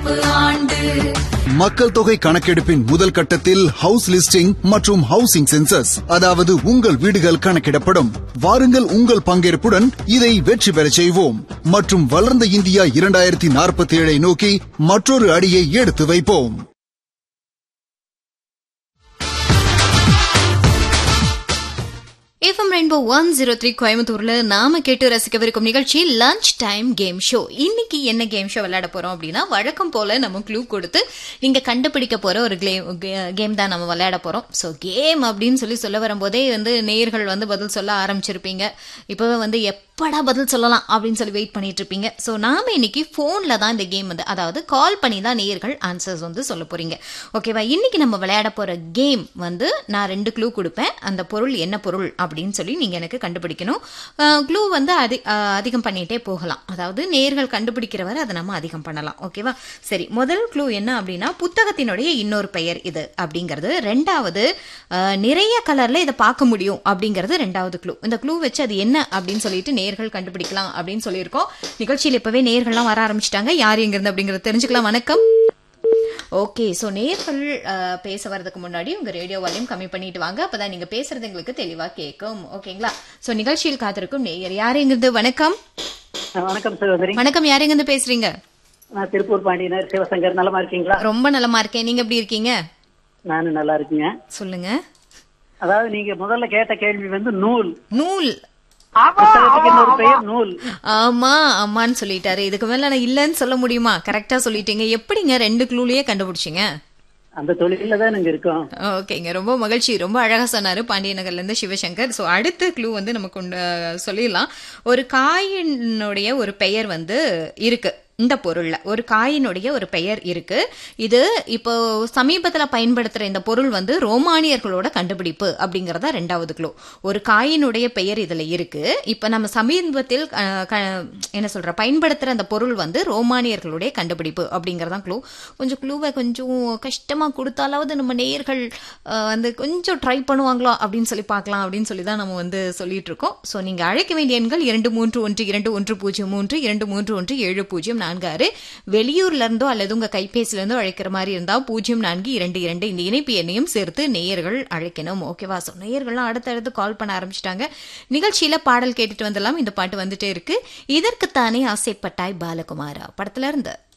நடப்பு ஆண்டு மக்கள் தொகை கணக்கெடுப்பின் முதல் கட்டத்தில் ஹவுஸ் லிஸ்டிங் மற்றும் ஹவுசிங் சென்சஸ் அதாவது உங்கள் வீடுகள் கணக்கிடப்படும் வாருங்கள் உங்கள் பங்கேற்புடன் இதை வெற்றி பெறச் செய்வோம் மற்றும் வளர்ந்த இந்தியா இரண்டாயிரத்தி நாற்பத்தி ஏழை நோக்கி மற்றொரு அடியை எடுத்து வைப்போம் FM rainbow one zero three கோயம்புத்தூர்ல நாம கேட்டு ரசிக்கவிருக்கும் நிகழ்ச்சி லஞ்ச் டைம் கேம் ஷோ இன்னைக்கு என்ன கேம் ஷோ விளையாட போறோம் அப்படின்னா வழக்கம் போல நம்ம க்ளூ கொடுத்து நீங்க கண்டுபிடிக்க போற ஒரு கேம் தான் நம்ம விளையாட போறோம் ஸோ கேம் அப்படின்னு சொல்லி சொல்ல வரும்போதே வந்து நேயர்கள் வந்து பதில் சொல்ல ஆரம்பிச்சிருப்பீங்க இப்பவே வந்து எப்படா பதில் சொல்லலாம் அப்படின்னு சொல்லி வெயிட் பண்ணிட்டு இருப்பீங்க ஸோ நாம இன்னைக்கு ஃபோன்ல தான் இந்த கேம் வந்து அதாவது கால் பண்ணி தான் நேயர்கள் ஆன்சர்ஸ் வந்து சொல்ல போறீங்க ஓகேவா இன்னைக்கு நம்ம விளையாட போற கேம் வந்து நான் ரெண்டு க்ளூ கொடுப்பேன் அந்த பொருள் என்ன பொருள் அப்படின்னு சொல்லி நீங்க எனக்கு கண்டுபிடிக்கணும் க்ளூ வந்து அதி அஹ், அதிகம் பண்ணிட்டே போகலாம் அதாவது நேர்கள் கண்டுபிடிக்கிற வரை அதை நம்ம அதிகம் பண்ணலாம் ஓகேவா சரி முதல் க்ளூ என்ன அப்படின்னா புத்தகத்தினுடைய இன்னொரு பெயர் இது அப்படிங்கிறது ரெண்டாவது அஹ், நிறைய கலர்ல இதை பார்க்க முடியும் அப்படிங்கிறது ரெண்டாவது க்ளூ இந்த க்ளூ வச்சு அது என்ன அப்படின்னு சொல்லிட்டு நேர்கள் கண்டுபிடிக்கலாம் அப்படின்னு சொல்லியிருக்கோம் நிகழ்ச்சியில் இப்பவே நேர்கள்லாம் வர ஆரம்பிச்சிட்டாங்க யார் எங்க இருந்து அப்படிங்கறத தெரிஞ்சுக்கலாம் வணக்கம் ஓகே ஸோ நேர்கள் அஹ், பேச வர்றதுக்கு முன்னாடி உங்க ரேடியோ வால்யூம் கம்மி பண்ணிட்டு வாங்க அப்பதான் நீங்க பேசுறது எங்களுக்கு தெளிவா கேட்கும் ஓகேங்களா ஸோ நிகழ்ச்சியில் காத்திருக்கும் நேயர் யாருங்கிறது வணக்கம் வணக்கம் சகோதரி வணக்கம் யாருங்கிறது பேசுறீங்க நான் திருப்பூர் பாண்டியனர் சிவசங்கர் நலமா இருக்கீங்களா ரொம்ப நலமா இருக்கேன் நீங்க எப்படி இருக்கீங்க நானும் நல்லா இருக்கீங்க சொல்லுங்க அதாவது நீங்க முதல்ல கேட்ட கேள்வி வந்து நூல் நூல் புத்தகத்துக்கு இன்னொரு பெயர் நூல் ஆமா ஆமான்னு சொல்லிட்டாரு இதுக்கு மேல நான் இல்லைன்னு சொல்ல முடியுமா கரெக்டா சொல்லிட்டீங்க எப்படிங்க ரெண்டு க்ளூலயே கண்டுபிடிச்சீங்க அந்த தொழில தான் நாங்க இருக்கோம் ஓகேங்க ரொம்ப மகிழ்ச்சி ரொம்ப அழகா சொன்னாரு பாண்டிய நகர்ல இருந்து சிவசங்கர் ஸோ அடுத்த க்ளூ வந்து நம்ம கொண்டு சொல்லிடலாம் ஒரு காயினுடைய ஒரு பெயர் வந்து இருக்கு இந்த பொருள்ல ஒரு காயினுடைய ஒரு பெயர் இருக்கு இது இப்போ சமீபத்துல பயன்படுத்துற இந்த பொருள் வந்து ரோமானியர்களோட கண்டுபிடிப்பு அப்படிங்கறதா ரெண்டாவது க்ளூ ஒரு காயினுடைய பெயர் இதுல இருக்கு இப்ப நம்ம சமீபத்தில் அஹ், க- என்ன சொல்ற பயன்படுத்துற அந்த பொருள் வந்து ரோமானியர்களுடைய கண்டுபிடிப்பு அப்படிங்கறதா க்ளூ கொஞ்சம் க்ளூவை கொஞ்சம் கஷ்டமா கொடுத்தாலாவது நம்ம நேயர்கள் அஹ், வந்து கொஞ்சம் ட்ரை பண்ணுவாங்களோ அப்படின்னு சொல்லி பார்க்கலாம் அப்படின்னு சொல்லி தான் நம்ம வந்து சொல்லிட்டு இருக்கோம் ஸோ நீங்க அழைக்க வேண்டிய எண்கள் இரண்டு மூன்று ஒன்று இரண்டு ஒன்று பூஜ்ஜியம் மூன்று இரண்டு மூன்று ஒன்று ஏழு பூஜ்ஜியம் நான்கு ஆறு வெளியூர்ல இருந்தோ அல்லது உங்க கைபேசியில இருந்தோ அழைக்கிற மாதிரி இருந்தா பூஜ்ஜியம் நான்கு இரண்டு இரண்டு இந்த இணைப்பு எண்ணையும் சேர்த்து நேயர்கள் அழைக்கணும் ஓகேவா ஸோ நேயர்கள்லாம் அடுத்தடுத்து கால் பண்ண ஆரம்பிச்சிட்டாங்க நிகழ்ச்சியில பாடல் கேட்டுட்டு வந்துடலாம் இந்த பாட்டு வந்துட்டே இருக்கு இதற்குத்தானே ஆசைப்பட்டாய் பாலகுமாரா படத்துல இருந்து